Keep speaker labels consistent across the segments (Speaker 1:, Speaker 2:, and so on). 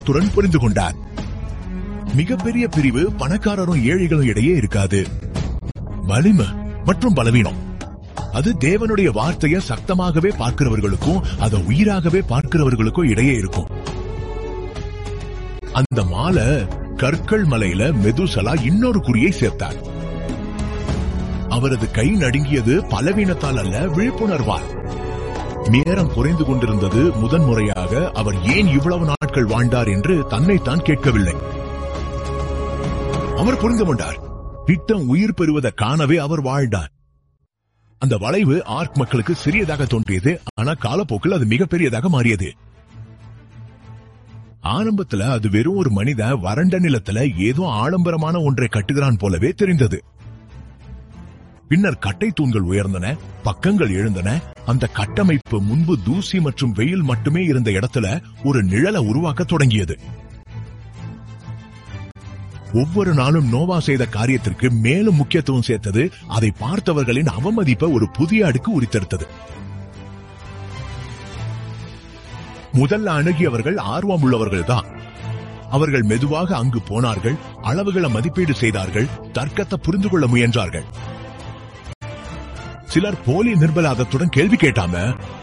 Speaker 1: ஆர்வத்துடன் புரிந்து கொண்டார் மிகப்பெரிய பிரிவு பணக்காரரும் ஏழைகளும் இடையே இருக்காது வலிமை மற்றும் பலவீனம் அது தேவனுடைய வார்த்தையை சக்தமாகவே பார்க்கிறவர்களுக்கும் அதை உயிராகவே பார்க்கிறவர்களுக்கும் இடையே இருக்கும் அந்த மாலை கற்கள் மலையில மெதுசலா இன்னொரு குறியை சேர்த்தார் அவரது கை நடுங்கியது பலவீனத்தால் அல்ல விழிப்புணர்வால் நேரம் குறைந்து கொண்டிருந்தது முதன்முறையாக அவர் ஏன் இவ்வளவு நாட்கள் வாழ்ந்தார் என்று தன்னைத்தான் கேட்கவில்லை அவர் புரிந்து கொண்டார் திட்டம் உயிர் பெறுவதை காணவே அவர் வாழ்ந்தார் அந்த வளைவு ஆர்க் மக்களுக்கு சிறியதாக தோன்றியது ஆனா காலப்போக்கில் அது மிகப்பெரியதாக மாறியது ஆரம்பத்துல அது வெறும் ஒரு மனித வறண்ட நிலத்துல ஏதோ ஆடம்பரமான ஒன்றை கட்டுகிறான் போலவே தெரிந்தது பின்னர் கட்டை தூண்கள் உயர்ந்தன பக்கங்கள் எழுந்தன அந்த கட்டமைப்பு முன்பு தூசி மற்றும் வெயில் மட்டுமே இருந்த இடத்துல ஒரு நிழலை உருவாக்க தொடங்கியது ஒவ்வொரு நாளும் நோவா செய்த காரியத்திற்கு மேலும் முக்கியத்துவம் சேர்த்தது அதை பார்த்தவர்களின் அவமதிப்பை ஒரு புதிய அடுக்கு உரித்தெடுத்தது முதல்ல அணுகியவர்கள் ஆர்வம் உள்ளவர்கள் தான் அவர்கள் மெதுவாக அங்கு போனார்கள் அளவுகளை மதிப்பீடு செய்தார்கள் தர்க்கத்தை புரிந்து கொள்ள முயன்றார்கள் சிலர் போலி நிர்பலாதத்துடன் கேள்வி கேட்டாம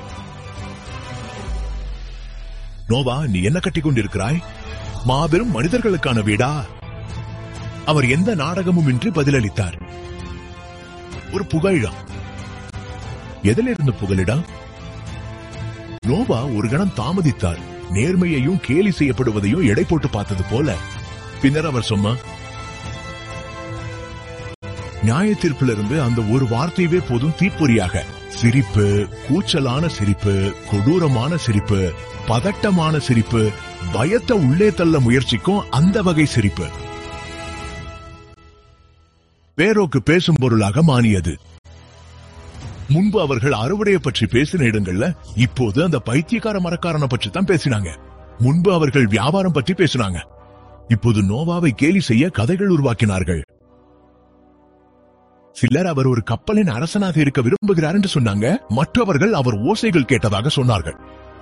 Speaker 1: நோவா நீ என்ன கட்டிக் கொண்டிருக்கிறாய் மாபெரும் மனிதர்களுக்கான வீடா அவர் எந்த நாடகமும் இன்றி பதிலளித்தார் ஒரு புகழிடம் எதிலிருந்து புகலிடம் நோவா ஒரு கணம் தாமதித்தார் நேர்மையையும் கேலி செய்யப்படுவதையும் எடை போட்டு பார்த்தது போல பின்னர் அவர் சொன்னா நியாய தீர்ப்பிலிருந்து அந்த ஒரு வார்த்தையவே போதும் தீப்பொறியாக சிரிப்பு கூச்சலான சிரிப்பு கொடூரமான சிரிப்பு பதட்டமான சிரிப்பு பயத்தை உள்ளே தள்ள முயற்சிக்கும் அந்த வகை சிரிப்பு பேரோக்கு பேசும் பொருளாக மாறியது முன்பு அவர்கள் அறுவடையை பற்றி பேசின இடங்கள்ல இப்போது அந்த பைத்தியக்கார மரக்காரனை பற்றி தான் பேசினாங்க முன்பு அவர்கள் வியாபாரம் பற்றி பேசினாங்க இப்போது நோவாவை கேலி செய்ய கதைகள் உருவாக்கினார்கள் சிலர் அவர் ஒரு கப்பலின் அரசனாக இருக்க விரும்புகிறார் என்று சொன்னாங்க மற்றவர்கள் அவர் ஓசைகள் கேட்டதாக சொன்னார்கள்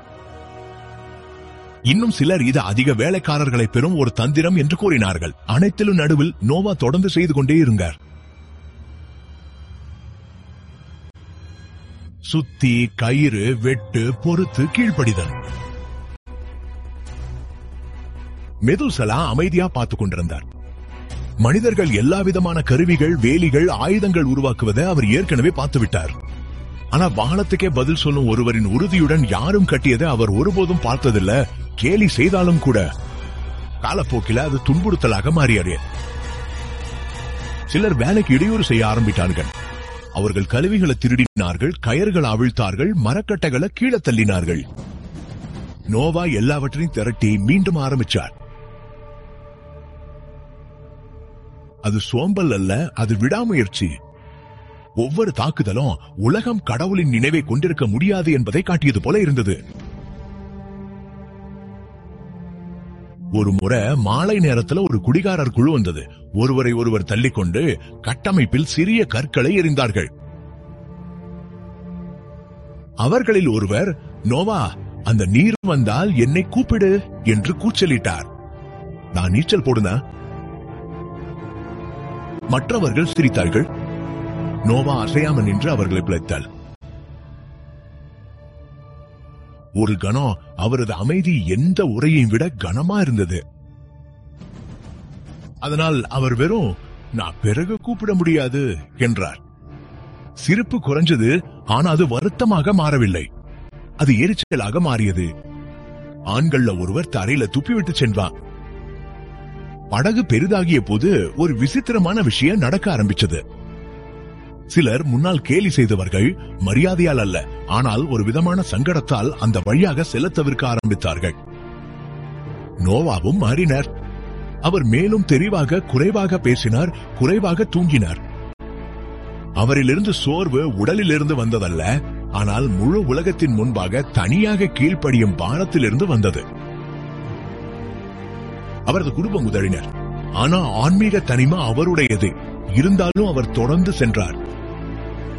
Speaker 1: இன்னும் சிலர் இது அதிக வேலைக்காரர்களை பெறும் ஒரு தந்திரம் என்று கூறினார்கள் அனைத்திலும் நடுவில் நோவா தொடர்ந்து செய்து கொண்டே இருந்தார் சுத்தி கயிறு வெட்டு பொறுத்து கீழ்ப்படிதல் மெதுசலா அமைதியா பார்த்துக் கொண்டிருந்தார் மனிதர்கள் எல்லா விதமான கருவிகள் வேலிகள் ஆயுதங்கள் உருவாக்குவதை அவர் ஏற்கனவே பார்த்து விட்டார் ஆனா வானத்துக்கே பதில் சொல்லும் ஒருவரின் உறுதியுடன் யாரும் கட்டியதை அவர் ஒருபோதும் பார்த்ததில்ல கேலி செய்தாலும் கூட காலப்போக்கில அது துன்புறுத்தலாக மாறியது சிலர் வேலைக்கு இடையூறு செய்ய ஆரம்பித்தார்கள் அவர்கள் கருவிகளை திருடினார்கள் கயர்களை அவிழ்த்தார்கள் மரக்கட்டைகளை கீழே தள்ளினார்கள் நோவா எல்லாவற்றையும் திரட்டி மீண்டும் ஆரம்பிச்சார் அது சோம்பல் அல்ல அது விடாமுயற்சி ஒவ்வொரு தாக்குதலும் உலகம் கடவுளின் நினைவை கொண்டிருக்க முடியாது என்பதை காட்டியது போல இருந்தது ஒரு முறை மாலை நேரத்துல ஒரு குடிகாரர் குழு வந்தது ஒருவரை ஒருவர் தள்ளிக்கொண்டு கட்டமைப்பில் சிறிய கற்களை எறிந்தார்கள் அவர்களில் ஒருவர் நோவா அந்த நீர் வந்தால் என்னை கூப்பிடு என்று கூச்சலிட்டார் நான் நீச்சல் போடுனா மற்றவர்கள் சிரித்தார்கள் நோவா அசையாம நின்று அவர்களை பிழைத்தாள் ஒரு கணம் அவரது அமைதி எந்த உரையையும் விட கனமா இருந்தது அதனால் அவர் வெறும் நான் பிறகு கூப்பிட முடியாது என்றார் சிரிப்பு குறைஞ்சது ஆனா அது வருத்தமாக மாறவில்லை அது எரிச்சலாக மாறியது ஆண்கள்ல ஒருவர் தரையில துப்பிவிட்டு சென்றான் படகு பெரிதாகிய போது ஒரு விசித்திரமான விஷயம் நடக்க ஆரம்பிச்சது சிலர் முன்னால் கேலி செய்தவர்கள் மரியாதையால் அல்ல ஆனால் ஒரு விதமான சங்கடத்தால் அந்த வழியாக செல்ல தவிர்க்க ஆரம்பித்தார்கள் நோவாவும் மாறினார் அவர் மேலும் தெளிவாக குறைவாக பேசினார் குறைவாக தூங்கினார் அவரிலிருந்து சோர்வு உடலிலிருந்து வந்ததல்ல ஆனால் முழு உலகத்தின் முன்பாக தனியாக கீழ்ப்படியும் பாரத்திலிருந்து வந்தது அவரது குடும்பம் உதறினர் ஆனா ஆன்மீக தனிமை அவருடையது இருந்தாலும் அவர் தொடர்ந்து சென்றார்